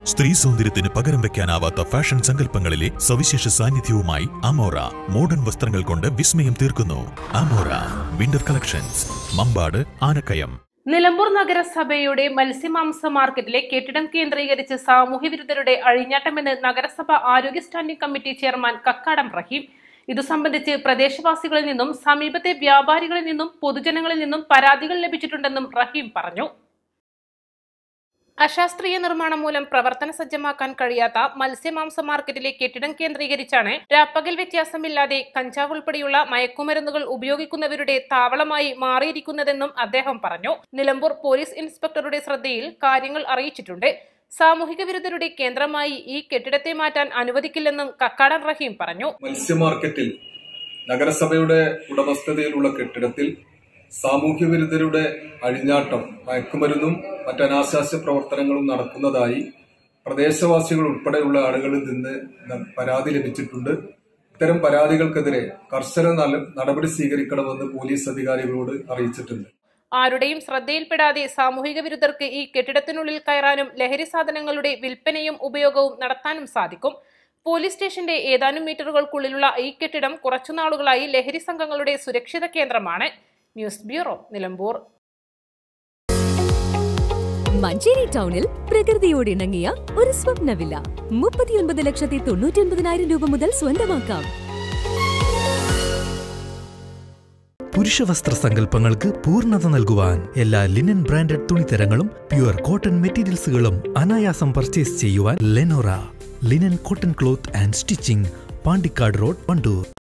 സ്ത്രീ സൗന്ദര്യത്തിന് പകരം വെക്കാനാവാത്ത ഫാഷൻ സങ്കല്പങ്ങളിലെ സവിശേഷ സാന്നിധ്യവുമായി അമോറ മോഡേൺ വസ്ത്രങ്ങൾ കൊണ്ട് വിസ്മയം തീർക്കുന്നു അമോറ വിന്റർ കളക്ഷൻസ് മമ്പാട് ആനക്കയം നിലമ്പൂർ നഗരസഭയുടെ മത്സ്യമാംസ മാർക്കറ്റിലെ കെട്ടിടം കേന്ദ്രീകരിച്ച് സാമൂഹ്യവിരുദ്ധരുടെ അഴിഞ്ഞാട്ടമെന്ന് നഗരസഭ ആരോഗ്യ standing committee chairman Kakkadam Rahim ഇതു സംബന്ധിച്ച് പ്രദേശവാസികളിൽ നിന്നും സമീപത്തെ വ്യാപാരികളിൽ നിന്നും പൊതുജനങ്ങളിൽ നിന്നും പരാതികൾ ലഭിച്ചിട്ടുണ്ടെന്നും റഹീം പറഞ്ഞു അശാസ്ത്രീയ നിർമ്മാണം മൂലം പ്രവർത്തന സജ്ജമാക്കാൻ കഴിയാത്ത മത്സ്യമാംസ മാർക്കറ്റിലെ കെട്ടിടം കേന്ദ്രീകരിച്ചാണ് രാപ്പകൽ വ്യത്യാസമില്ലാതെ കഞ്ചാവ് ഉൾപ്പെടെയുള്ള മയക്കുമരുന്നുകൾ ഉപയോഗിക്കുന്നവരുടെ താവളമായി മാറിയിരിക്കുന്നതെന്നും അദ്ദേഹം പറഞ്ഞു നിലമ്പൂർ പോലീസ് ഇൻസ്പെക്ടറുടെ ശ്രദ്ധയിൽ കാര്യങ്ങൾ അറിയിച്ചിട്ടുണ്ട് സാമൂഹിക വിരുദ്ധരുടെ കേന്ദ്രമായി ഈ കെട്ടിടത്തെ മാറ്റാൻ അനുവദിക്കില്ലെന്നും കക്കാടൻ റഹീം പറഞ്ഞു മത്സ്യമാർക്കറ്റിൽ നഗരസഭയുടെ ഉടമസ്ഥതയിലുള്ള കെട്ടിടത്തിൽ സാമൂഹ്യ വിരുദ്ധരുടെ അഴിഞ്ഞാട്ടം മയക്കുമരുന്നും മറ്റ് അനാശാസ്യ പ്രവർത്തനങ്ങളും നടക്കുന്നതായി പ്രദേശവാസികൾ ഉൾപ്പെടെയുള്ള ആളുകളിൽ നിന്ന് ന- പരാതി ലഭിച്ചിട്ടുണ്ട് ഇത്തരം പരാതികൾക്കെതിരെ കർശന നല- നടപടി സ്വീകരിക്കണമെന്ന് പോലീസ് അധികാരികളോട് അറിയിച്ചിട്ടുണ്ട് ആരുടെയും ശ്രദ്ധയിൽപ്പെടാതെ സാമൂഹിക വിരുദ്ധർക്ക് ഈ കെട്ടിടത്തിനുള്ളിൽ കയറാനും ലഹരി സാധനങ്ങളുടെ വിൽപ്പനയും ഉപയോഗവും നടത്താനും സാധിക്കും പോലീസ് സ്റ്റേഷന്റെ ഏതാനും മീറ്ററുകൾക്കുള്ളിലുള്ള ഈ കെട്ടിടം കുറച്ചുനാളുകളായി ലഹരി സംഘങ്ങളുടെ സുരക്ഷിത കേന്ദ്രമാണ് ന്യൂസ് ബ്യൂറോ നിലമ്പൂർ മഞ്ചേരി ടൗണിൽ പ്രകൃതിയോട് ഇണങ്ങിയ ഒരു സ്വപ്ന വില്ല മുപ്പത്തിയൊൻപത് ലക്ഷത്തി തൊണ്ണൂറ്റി ഒൻപതിനായിരം രൂപ മുതൽ സ്വന്തമാക്കാം പുരുഷവസ്ത്ര സങ്കല്പങ്ങൾക്ക് പൂർണ്ണത നൽകുവാൻ എല്ലാ ലിനൻ ബ്രാൻഡഡ് തുണിത്തരങ്ങളും പ്യുവർ കോട്ടൺ മെറ്റീരിയൽസുകളും അനായാസം പർച്ചേസ് ചെയ്യുവാൻ Lenora linen cotton cloth and stitching Pandikkad road Wandoor